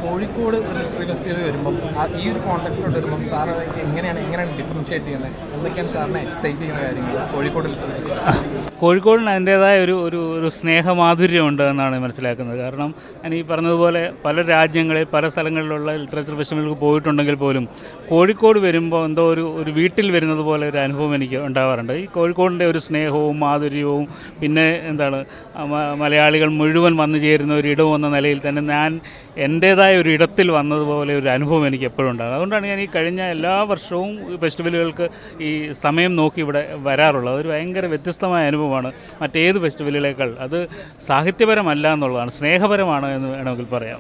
കോഴിക്കോട് ഒരു literary festival വരുമ്പം ആ ഈ ഒരു കോൺടെക്സ്റ്റിലോട്ട് വരുമ്പം സാർ എങ്ങനെയാണ് എങ്ങനെയാണ് ഡിഫറൻഷിയേറ്റ് ചെയ്യുന്നത് എന്തൊക്കെയാണ് സാറിനെ എക്സൈറ്റ് ചെയ്യുന്ന കാര്യങ്ങൾ കോഴിക്കോട് ലിറ്ററി ഫെസ്റ്റിവൽ കോഴിക്കോടിന് അതിൻ്റേതായ ഒരു ഒരു ഒരു സ്നേഹമാധുര്യമുണ്ട് എന്നാണ് മനസ്സിലാക്കുന്നത് കാരണം ഞാൻ ഈ പറഞ്ഞതുപോലെ പല രാജ്യങ്ങളിൽ പല സ്ഥലങ്ങളിലുള്ള ലിറ്ററേച്ചർ ഫെസ്റ്റിവലുകൾക്ക് പോയിട്ടുണ്ടെങ്കിൽ പോലും കോഴിക്കോട് വരുമ്പോൾ എന്തോ ഒരു ഒരു വീട്ടിൽ വരുന്നത് പോലെ ഒരു അനുഭവം എനിക്ക് ഉണ്ടാവാറുണ്ട് ഈ കോഴിക്കോടിൻ്റെ ഒരു സ്നേഹവും മാധുര്യവും പിന്നെ എന്താണ് ആ മ- മലയാളികൾ മുഴുവൻ വന്നു ചേരുന്ന ഒരു ഇടം എന്ന നിലയിൽ തന്നെ ഞാൻ എൻ്റേതായ ഒരു ഇടത്തിൽ വന്നതുപോലെ ഒരു അനുഭവം എനിക്ക് എപ്പോഴും ഉണ്ടാകും അതുകൊണ്ടാണ് ഞാൻ ഈ കഴിഞ്ഞ എല്ലാ വർഷവും ഈ ഫെസ്റ്റിവലുകൾക്ക് ഈ സമയം നോക്കി ഇവിടെ വരാറുള്ളത് അതൊരു ഭയങ്കര വ്യത്യസ്തമായ അനുഭവമാണ് മറ്റേത് ഫെസ്റ്റിവലുകളേക്കാൾ അത് സാഹിത്യപരമല്ല എന്നുള്ളതാണ് സ്നേഹപരമാണ് എന്ന് വേണമെങ്കിൽ പറയാം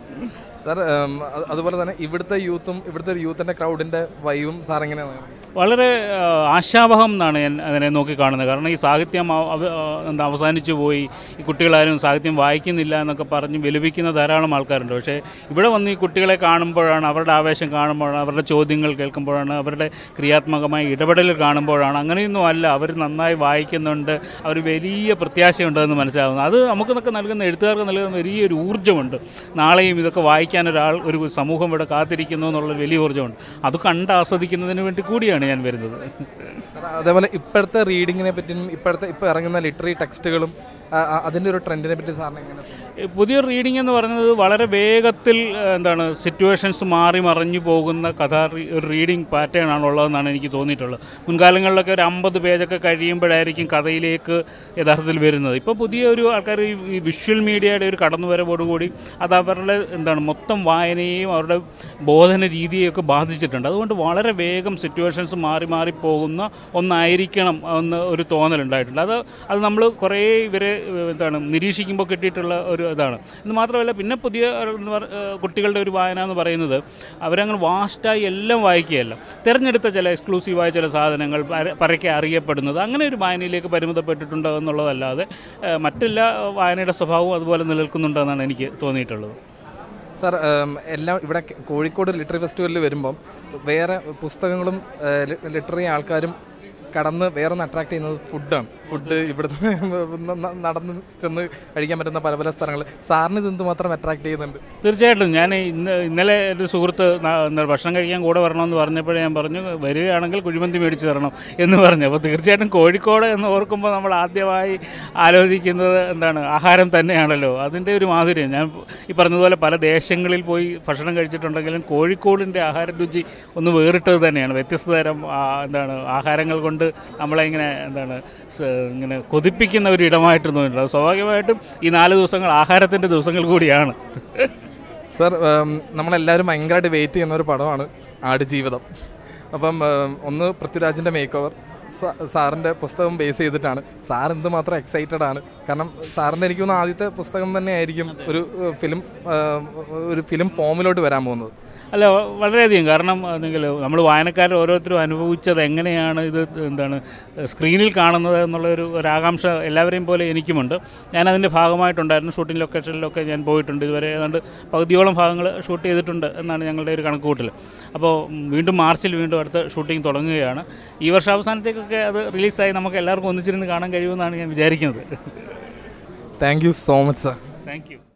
സാർ അതുപോലെ തന്നെ ഇവിടുത്തെ യൂത്തും ഇവിടുത്തെ ഒരു യൂത്തിൻ്റെ ക്രൗഡിൻ്റെ വൈവും സാർ എങ്ങനെയാണ് വളരെ ആ, ആശാവഹം എന്നാണ് ഞാൻ അതിനെ നോക്കി കാണുന്നത് കാരണം ഈ സാഹിത്യം അവ- അവ- ആ, എന്താ അവസാനിച്ചു പോയി ഈ കുട്ടികളാരും സാഹിത്യം വായിക്കുന്നില്ല എന്നൊക്കെ പറഞ്ഞ് വിലപിക്കുന്ന ധാരാളം ആൾക്കാരുണ്ട് പക്ഷേ ഇവിടെ വന്ന് ഈ കുട്ടികളെ കാണുമ്പോഴാണ് അവരുടെ ആവേശം കാണുമ്പോഴാണ് അവരുടെ ചോദ്യങ്ങൾ കേൾക്കുമ്പോഴാണ് അവരുടെ ക്രിയാത്മകമായ ഇടപെടൽ കാണുമ്പോഴാണ് അങ്ങനെയൊന്നും അല്ല അവർ നന്നായി വായിക്കുന്നുണ്ട് അവർ വലിയ പ്രത്യാശയുണ്ടെന്ന് മനസ്സിലാകുന്നു അത് നമുക്കൊക്കെ നൽകുന്ന എഴുത്തുകാർക്ക് നൽകുന്ന വലിയൊരു ഊർജ്ജമുണ്ട് നാളെയും ഇതൊക്കെ വായിക്കാൻ ഒരാൾ ഒരു സമൂഹം ഇവിടെ കാത്തിരിക്കുന്നു എന്നുള്ള വലിയ ഊർജ്ജമുണ്ട് അത് കണ്ട് ആസ്വദിക്കുന്നതിന് വേണ്ടി കൂടിയാണ് ഞാൻ വരുന്നത് സാർ അതേപോലെ ഇപ്പോഴത്തെ റീഡിങ്ങിനെ പറ്റിയും ഇപ്പോഴത്തെ ഇപ്പോൾ ഇറങ്ങുന്ന ലിറ്ററി ടെക്സ്റ്റുകളും അതിൻ്റെ ഒരു ട്രെൻഡിനെ പറ്റി സാറിന് എങ്ങനെ തോന്നുന്നു? ഈ പുതിയ റീഡിംഗ് എന്ന് പറയുന്നത് വളരെ വേഗത്തിൽ ഏഹ്, എന്താണ് സിറ്റുവേഷൻസ് മാറി മറിഞ്ഞു പോകുന്ന കഥ റീ- ഒരു റീഡിംഗ് പാറ്റേൺ ആണ് ഉള്ളതെന്നാണ് എനിക്ക് തോന്നിയിട്ടുള്ളത് മുൻകാലങ്ങളിലൊക്കെ ഒരു അമ്പത് പേജൊക്കെ കഴിയുമ്പോഴായിരിക്കും കഥയിലേക്ക് യഥാർത്ഥത്തിൽ വരുന്നത് ഇപ്പോൾ പുതിയ ഒരു ആൾക്കാർ ഈ ഈ വിഷ്വൽ മീഡിയയുടെ ഒരു കടന്നുവരവോടുകൂടി അത് അവരുടെ എന്താണ് മൊത്തം വായനയെയും അവരുടെ ബോധന രീതിയെയൊക്കെ ബാധിച്ചിട്ടുണ്ട് അതുകൊണ്ട് വളരെ വേഗം സിറ്റുവേഷൻസ് മാറി മാറി പോകുന്ന ഒന്നായിരിക്കണം എന്ന് ഒരു തോന്നലുണ്ടായിട്ടുണ്ട് അത് അത് നമ്മൾ കുറേ ഇവരെ ഏഹ്, എന്താണ് നിരീക്ഷിക്കുമ്പോൾ കിട്ടിയിട്ടുള്ള ഒരു ഇതാണ് എന്ന് മാത്രമല്ല പിന്നെ പുതിയ എന്ന് പറ- ഏഹ്, കുട്ടികളുടെ ഒരു വായന എന്ന് പറയുന്നത് അവരങ്ങനെ വാസ്റ്റായി എല്ലാം വായിക്കുകയല്ല തിരഞ്ഞെടുത്ത ചില എക്സ്ക്ലൂസീവായ ചില സാധനങ്ങൾ പര- പരക്കെ അറിയപ്പെടുന്നത് അങ്ങനെ ഒരു വായനയിലേക്ക് പരിമിതപ്പെട്ടിട്ടുണ്ടോ എന്നുള്ളതല്ലാതെ ഏഹ്, മറ്റെല്ലാ വായനയുടെ സ്വഭാവവും അതുപോലെ നിലനിൽക്കുന്നുണ്ടെന്നാണ് എനിക്ക് തോന്നിയിട്ടുള്ളത് സാർ ഉം, എല്ലാം ഇവിടെ ക- കോഴിക്കോട് ലിറ്ററി ഫെസ്റ്റിവലിൽ വരുമ്പം വേറെ പുസ്തകങ്ങളും ലിറ്ററി ആൾക്കാരും കടന്ന് വേറെ ഒന്ന് അട്രാക്ട് ചെയ്യുന്നത് ഫുഡാണ് ഫുഡ് ഇവിടുന്ന് ന- ന- നടന്ന് ചെന്ന് കഴിക്കാൻ പറ്റുന്ന പല പല സ്ഥലങ്ങൾ സാറിന് ഇത് എന്തുമാത്രം അട്രാക്ട് ചെയ്യുന്നുണ്ട് തീർച്ചയായിട്ടും ഞാൻ ഇന്ന് ഇന്നലെ ഒരു സുഹൃത്ത് ന- എന്താ ഭക്ഷണം കഴിക്കാൻ കൂടെ വരണമെന്ന് പറഞ്ഞപ്പോഴേ ഞാൻ പറഞ്ഞു വരികയാണെങ്കിൽ കുഴിമന്തി മേടിച്ച് തരണം എന്ന് പറഞ്ഞു അപ്പോൾ തീർച്ചയായിട്ടും കോഴിക്കോട് എന്ന് ഓർക്കുമ്പോൾ നമ്മൾ ആദ്യമായി ആലോചിക്കുന്നത് എന്താണ് ആഹാരം തന്നെയാണല്ലോ അതിൻ്റെ ഒരു മാധുര്യം ഞാൻ ഈ പറഞ്ഞതുപോലെ പല ദേശങ്ങളിൽ പോയി ഭക്ഷണം കഴിച്ചിട്ടുണ്ടെങ്കിലും കോഴിക്കോടിൻ്റെ ആഹാര രുചി ഒന്ന് വേറിട്ടത് തന്നെയാണ് വ്യത്യസ്ത തരം ആ, എന്താണ് ആഹാരങ്ങൾ കൊണ്ട് നമ്മളെ ഇങ്ങനെ എന്താണ് സ- ഇങ്ങനെ കൊതിപ്പിക്കുന്ന ഒരു ഇടമായിട്ട് തോന്നിയിട്ടുണ്ട് അത് സ്വാഭാവികമായിട്ടും ഈ നാല് ദിവസങ്ങൾ ആഹാരത്തിൻ്റെ ദിവസങ്ങൾ കൂടിയാണ് സാർ ഉം, നമ്മളെല്ലാവരും ഭയങ്കരമായിട്ട് വെയിറ്റ് ചെയ്യുന്ന ഒരു പടമാണ് ആടുജീവിതം അപ്പം ഉം, ഒന്ന് പൃഥ്വിരാജിൻ്റെ മേക്ക് ഓവർ സാറിൻ്റെ പുസ്തകം ബേസ് ചെയ്തിട്ടാണ് സാർ എന്തുമാത്രം എക്സൈറ്റഡ് ആണ് കാരണം സാറിൻ്റെ എനിക്ക് തോന്നുന്നു ആദ്യത്തെ പുസ്തകം തന്നെ ആയിരിക്കും ഒരു ഫിലിം ഒരു ഫിലിം ഫോമിലോട്ട് വരാൻ പോകുന്നത് അല്ല വ- വളരെയധികം കാരണം അല്ലെങ്കിൽ നമ്മൾ വായനക്കാർ ഓരോരുത്തരും അനുഭവിച്ചത് എങ്ങനെയാണ് ഇത് എന്താണ് സ്ക്രീനിൽ കാണുന്നത് എന്നുള്ള ഒരു ഒരു ആകാംക്ഷ എല്ലാവരെയും പോലെ എനിക്കുമുണ്ട് ഞാൻ അതിൻ്റെ ഭാഗമായിട്ടുണ്ടായിരുന്നു ഷൂട്ടിംഗ് ലൊക്കേഷനിലൊക്കെ ഞാൻ പോയിട്ടുണ്ട് ഇതുവരെ ഏതാണ്ട് പകുതിയോളം ഭാഗങ്ങൾ ഷൂട്ട് ചെയ്തിട്ടുണ്ട് എന്നാണ് ഞങ്ങളുടെ ഒരു കണക്കുകൂട്ടൽ അപ്പോൾ ഉം, വീണ്ടും മാർച്ചിൽ വീണ്ടും അടുത്ത ഷൂട്ടിംഗ് തുടങ്ങുകയാണ് ഈ വർഷാവസാനത്തേക്കൊക്കെ അത് റിലീസായി നമുക്ക് എല്ലാവർക്കും ഒന്നിച്ചിരുന്ന് കാണാൻ കഴിയുമെന്നാണ് ഞാൻ വിചാരിക്കുന്നത് thank you so much sir thank U